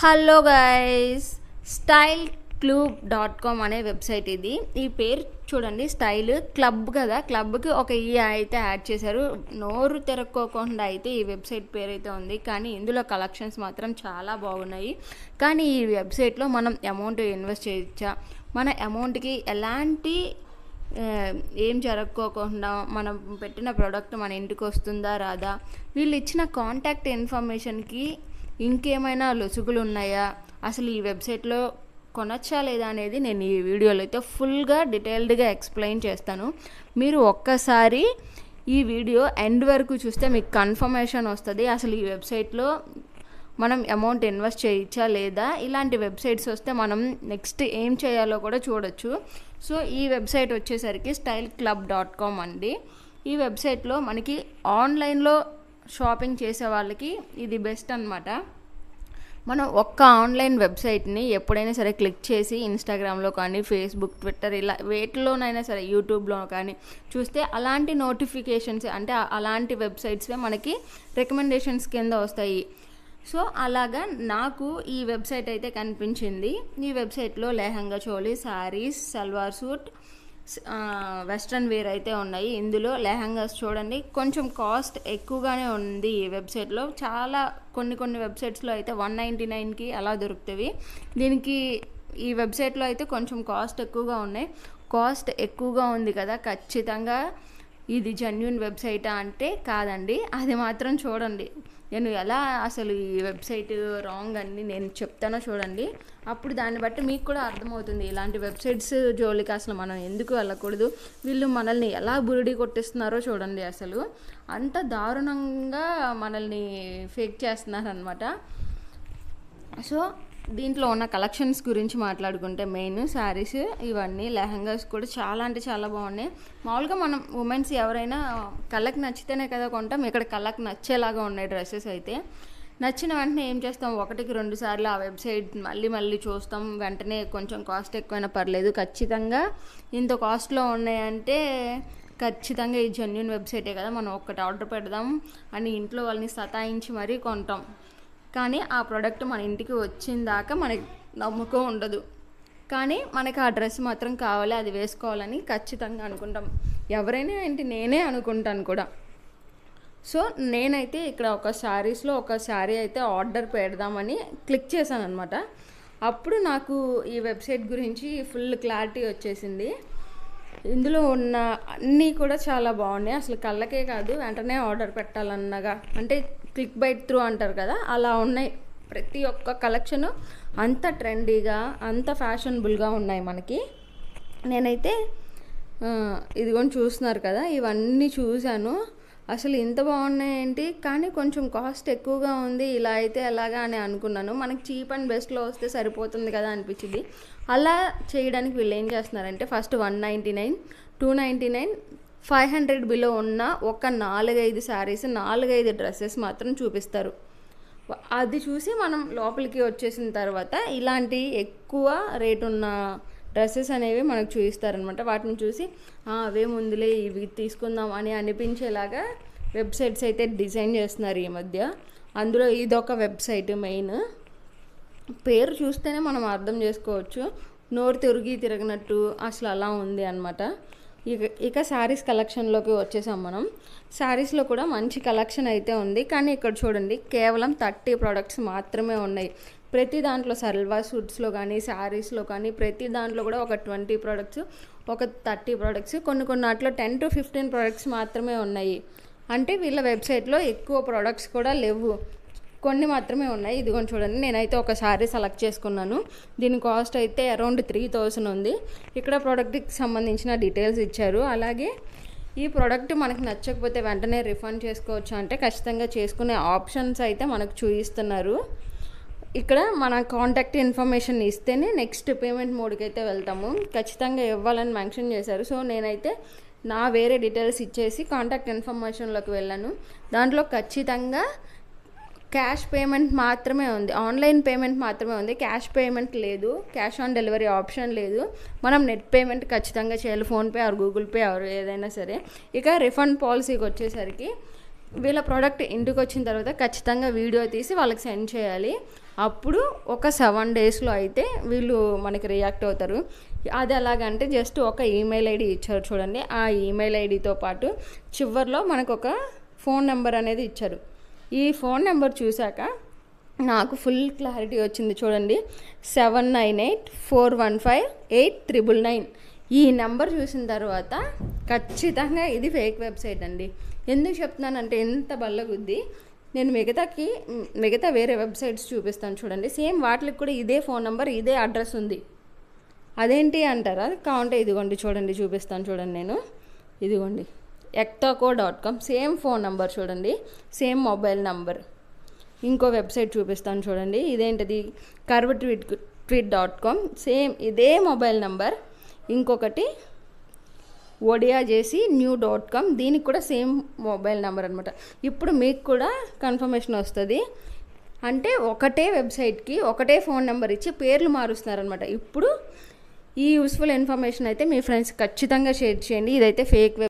hello guys style club dot com అనే website ఇది ఈ పేరు చూడండి స్టైల్ క్లబ్ కదా క్లబ్కి ఒక ఈ అయితే యాడ్ చేశారు నోరు తిరక్కోకుండా అయితే ఈ వెబ్సైట్ పేరు అయితే ఉంది కానీ ఇందులో కలెక్షన్స్ మాత్రం చాలా బాగున్నాయి కానీ ఈ వెబ్సైట్లో మనం అమౌంట్ ఇన్వెస్ట్ చేయొచ్చా మన అమౌంట్కి ఎలాంటి ఆ, ఏం జరగకోకుండా మనం పెట్టిన ప్రోడక్ట్ మన ఇంటికి వస్తుందా రాదా వీళ్ళు ఇచ్చిన కాంటాక్ట్ ఇన్ఫర్మేషన్కి ఇంకేమైనా లొసుగులు ఉన్నాయా అసలు ఈ వెబ్సైట్లో కొనొచ్చా లేదా అనేది నేను ఈ వీడియోలో అయితే ఫుల్గా డీటెయిల్డ్గా ఎక్స్ప్లెయిన్ చేస్తాను మీరు ఒక్కసారి ఈ వీడియో ఎండ్ వరకు చూస్తే మీకు కన్ఫర్మేషన్ వస్తుంది అసలు ఈ వెబ్సైట్లో మనం అమౌంట్ ఇన్వెస్ట్ చేయొచ్చా లేదా ఇలాంటి వెబ్సైట్స్ వస్తే మనం నెక్స్ట్ ఏం చేయాలో కూడా చూడొచ్చు సో ఈ వెబ్సైట్ వచ్చేసరికి స్టైల్ క్లబ్ డాట్ కామ్ అండి ఈ వెబ్సైట్లో మనకి ఆన్లైన్లో షాపింగ్ చేసే వాళ్ళకి ఇది బెస్ట్ అనమాట మనం ఒక్క ఆన్లైన్ వెబ్సైట్ని ఎప్పుడైనా సరే క్లిక్ చేసి ఇన్స్టాగ్రామ్లో కానీ ఫేస్బుక్ ట్విట్టర్ ఇలా వేటిలోనైనా సరే యూట్యూబ్లో కానీ చూస్తే అలాంటి నోటిఫికేషన్స్ అంటే ఆ- అలాంటి వెబ్సైట్సే మనకి రికమెండేషన్స్ కింద వస్తాయి సో అలాగా నాకు ఈ వెబ్సైట్ అయితే కనిపించింది ఈ వెబ్సైట్లో లెహంగా చోళీ శారీస్ సల్వార్ సూట్ ఆ, వెస్ట్రన్ వేర్ అయితే ఉన్నాయి ఇందులో లెహంగాస్ చూడండి కొంచెం కాస్ట్ ఎక్కువగానే ఉంది ఈ వెబ్సైట్లో చాలా కొన్ని కొన్ని వెబ్సైట్స్లో అయితే వన్ నైంటీ నైన్కి అలా దొరుకుతాయి దీనికి ఈ వెబ్సైట్లో అయితే కొంచెం కాస్ట్ ఎక్కువగా ఉన్నాయి కాస్ట్ ఎక్కువగా ఉంది కదా ఖచ్చితంగా ఇది జెన్యున్ వెబ్సైటా అంటే కాదండి అది మాత్రం చూడండి నేను ఎలా అసలు ఈ వెబ్సైట్ రాంగ్ అని నేను చెప్తానో చూడండి అప్పుడు దాన్ని బట్టి మీకు కూడా అర్థమవుతుంది ఇలాంటి వెబ్సైట్స్ జోలికి అసలు మనం ఎందుకు వెళ్ళకూడదు వీళ్ళు మనల్ని ఎలా బురిడి కొట్టిస్తున్నారో చూడండి అసలు అంత దారుణంగా మనల్ని ఫేక్ చేస్తున్నారనమాట సో దీంట్లో ఉన్న కలెక్షన్స్ గురించి మాట్లాడుకుంటే మెయిన్ శారీస్ ఇవన్నీ లెహంగాస్ కూడా చాలా అంటే చాలా బాగున్నాయి మామూలుగా మనం ఉమెన్స్ ఎవరైనా కళ్ళకి నచ్చితేనే కదా కొంటాం ఇక్కడ కళ్ళకి నచ్చేలాగా ఉన్నాయి డ్రెస్సెస్ అయితే నచ్చిన వెంటనే ఏం చేస్తాం ఒకటికి రెండు సార్లు ఆ వెబ్సైట్ మళ్ళీ మళ్ళీ చూస్తాం వెంటనే కొంచెం కాస్ట్ ఎక్కువైనా పర్లేదు ఖచ్చితంగా ఇంత కాస్ట్లో ఉన్నాయంటే ఖచ్చితంగా ఈ జెన్యున్ వెబ్సైటే కదా మనం ఒక్కటి ఆర్డర్ పెడదాం అని ఇంట్లో వాళ్ళని సతాయించి మరీ కొంటాం కానీ ఆ ప్రోడక్ట్ మన ఇంటికి వచ్చిన దాకా మనకి నమ్మకం ఉండదు కానీ మనకి ఆ డ్రెస్ మాత్రం కావాలి అది వేసుకోవాలని ఖచ్చితంగా అనుకుంటాం ఎవరైనా ఏంటి నేనే అనుకుంటాను కూడా సో నేనైతే ఇక్కడ ఒక శారీస్లో ఒక శారీ అయితే ఆర్డర్ పెడదామని క్లిక్ చేశాను అనమాట అప్పుడు నాకు ఈ వెబ్సైట్ గురించి ఫుల్ క్లారిటీ వచ్చేసింది ఇందులో ఉన్న అన్నీ కూడా చాలా బాగున్నాయి అసలు కళ్ళకే కాదు వెంటనే ఆర్డర్ పెట్టాలన్నగా అంటే క్లిక్ బైట్ త్రూ అంటారు కదా అలా ఉన్నాయి ప్రతి ఒక్క కలెక్షన్ అంత ట్రెండీగా అంత ఫ్యాషనబుల్గా ఉన్నాయి మనకి నేనైతే ఆ, ఇదిగోని చూస్తున్నారు కదా ఇవన్నీ చూశాను అసలు ఇంత బాగున్నాయేంటి కానీ కొంచెం కాస్ట్ ఎక్కువగా ఉంది ఇలా అయితే ఎలాగా అని అనుకున్నాను మనకి చీప్ అండ్ బెస్ట్లో వస్తే సరిపోతుంది కదా అనిపించింది అలా చేయడానికి వీళ్ళు ఏం చేస్తున్నారంటే first one ninety nine two ninety nine five hundred below ఉన్న ఒక నాలుగైదు శారీస్ నాలుగైదు డ్రెస్సెస్ మాత్రం చూపిస్తారు అది చూసి మనం లోపలికి వచ్చేసిన తర్వాత ఇలాంటి ఎక్కువ రేట్ ఉన్న డ్రెస్సెస్ అనేవి మనకు చూపిస్తారనమాట వాటిని చూసి "ఆ, అవే ముందులే ఇవి తీసుకుందాం అని అనిపించేలాగా వెబ్సైట్స్ అయితే డిజైన్ చేస్తున్నారు ఈ మధ్య అందులో ఇదొక వెబ్సైట్ మెయిన్ పేరు చూస్తేనే మనం అర్థం చేసుకోవచ్చు నోరు తిరిగి తిరగనట్టు అసలు అలా ఉంది అనమాట ఇక ఇక శారీస్ కలెక్షన్లోకి వచ్చేసాం మనం శారీస్లో కూడా మంచి కలెక్షన్ అయితే ఉంది కానీ ఇక్కడ చూడండి కేవలం థర్టీ ప్రోడక్ట్స్ మాత్రమే ఉన్నాయి ప్రతి దాంట్లో సల్వార్ సూట్స్లో కానీ శారీస్లో కానీ ప్రతి దాంట్లో కూడా ఒక ట్వంటీ ప్రోడక్ట్స్ ఒక థర్టీ ప్రోడక్ట్స్ కొన్ని కొన్ని వాటిలో టెన్ టు ఫిఫ్టీన్ ప్రోడక్ట్స్ మాత్రమే ఉన్నాయి అంటే వీళ్ళ వెబ్సైట్లో ఎక్కువ ప్రోడక్ట్స్ కూడా లేవు కొన్ని మాత్రమే ఉన్నాయి ఇదిగోండి చూడండి నేనైతే ఒక శారీ సెలెక్ట్ చేసుకున్నాను దీని కాస్ట్ అయితే అరౌండ్ త్రీ థౌసండ్ ఉంది ఇక్కడ ప్రోడక్ట్కి సంబంధించిన డీటెయిల్స్ ఇచ్చారు అలాగే ఈ ప్రోడక్ట్ మనకి నచ్చకపోతే వెంటనే రిఫండ్ చేసుకోవచ్చు అంటే ఖచ్చితంగా చేసుకునే ఆప్షన్స్ అయితే మనకు చూపిస్తున్నారు ఇక్కడ మన కాంటాక్ట్ ఇన్ఫర్మేషన్ ఇస్తేనే నెక్స్ట్ పేమెంట్ మోడ్కి అయితే వెళ్తాము ఖచ్చితంగా ఇవ్వాలని మెన్షన్ చేశారు సో నేనైతే నా వేరే డీటెయిల్స్ ఇచ్చేసి కాంటాక్ట్ ఇన్ఫర్మేషన్లోకి వెళ్ళాను దాంట్లో ఖచ్చితంగా క్యాష్ పేమెంట్ మాత్రమే ఉంది ఆన్లైన్ పేమెంట్ మాత్రమే ఉంది క్యాష్ పేమెంట్ లేదు క్యాష్ ఆన్ డెలివరీ ఆప్షన్ లేదు మనం నెట్ పేమెంట్ ఖచ్చితంగా చేయాలి PhonePe or Google Pay or ఏదైనా సరే ఇక రిఫండ్ పాలసీకి వచ్చేసరికి వీళ్ళ ప్రోడక్ట్ ఇంటికి వచ్చిన తర్వాత ఖచ్చితంగా వీడియో తీసి వాళ్ళకి సెండ్ చేయాలి అప్పుడు ఒక సెవెన్ డేస్లో అయితే వీళ్ళు మనకి రియాక్ట్ అవుతారు అది ఎలాగంటే జస్ట్ ఒక ఈమెయిల్ ఐడి ఇచ్చారు చూడండి ఆ ఈమెయిల్ ఐడితో పాటు చివరిలో మనకు ఒక ఫోన్ నెంబర్ అనేది ఇచ్చారు ఈ ఫోన్ నెంబర్ చూశాక నాకు ఫుల్ క్లారిటీ వచ్చింది చూడండి seven nine eight four one five eight triple nine ఈ నెంబర్ చూసిన తర్వాత ఖచ్చితంగా ఇది ఫేక్ వెబ్సైట్ అండి ఎందుకు చెప్తున్నానంటే ఎంత బల్లగుద్ది నేను మిగతాకి మిగతా వేరే వెబ్సైట్స్ చూపిస్తాను చూడండి సేమ్ వాటికి కూడా ఇదే ఫోన్ నెంబర్ ఇదే అడ్రస్ ఉంది అదేంటి అంటారా కావంటే ఇదిగోండి చూడండి చూపిస్తాను చూడండి నేను ఇదిగోండి ఎక్టాకో dot com same phone number చూడండి సేమ్ మొబైల్ నంబర్ ఇంకో వెబ్సైట్ చూపిస్తాను చూడండి ఇదేంటిది curve tweet tweet dot com same ఇదే మొబైల్ నంబర్ ఇంకొకటి ఒడియా చేసి న్యూ డాట్ కామ్ దీనికి కూడా సేమ్ మొబైల్ నెంబర్ అనమాట ఇప్పుడు మీకు కూడా కన్ఫర్మేషన్ వస్తుంది అంటే ఒకటే వెబ్సైట్కి ఒకటే ఫోన్ నెంబర్ ఇచ్చి పేర్లు మారుస్తున్నారనమాట ఇప్పుడు ఈ యూస్ఫుల్ ఇన్ఫర్మేషన్ అయితే మీ ఫ్రెండ్స్ ఖచ్చితంగా షేర్ చేయండి ఇదైతే ఫేక్ వెబ్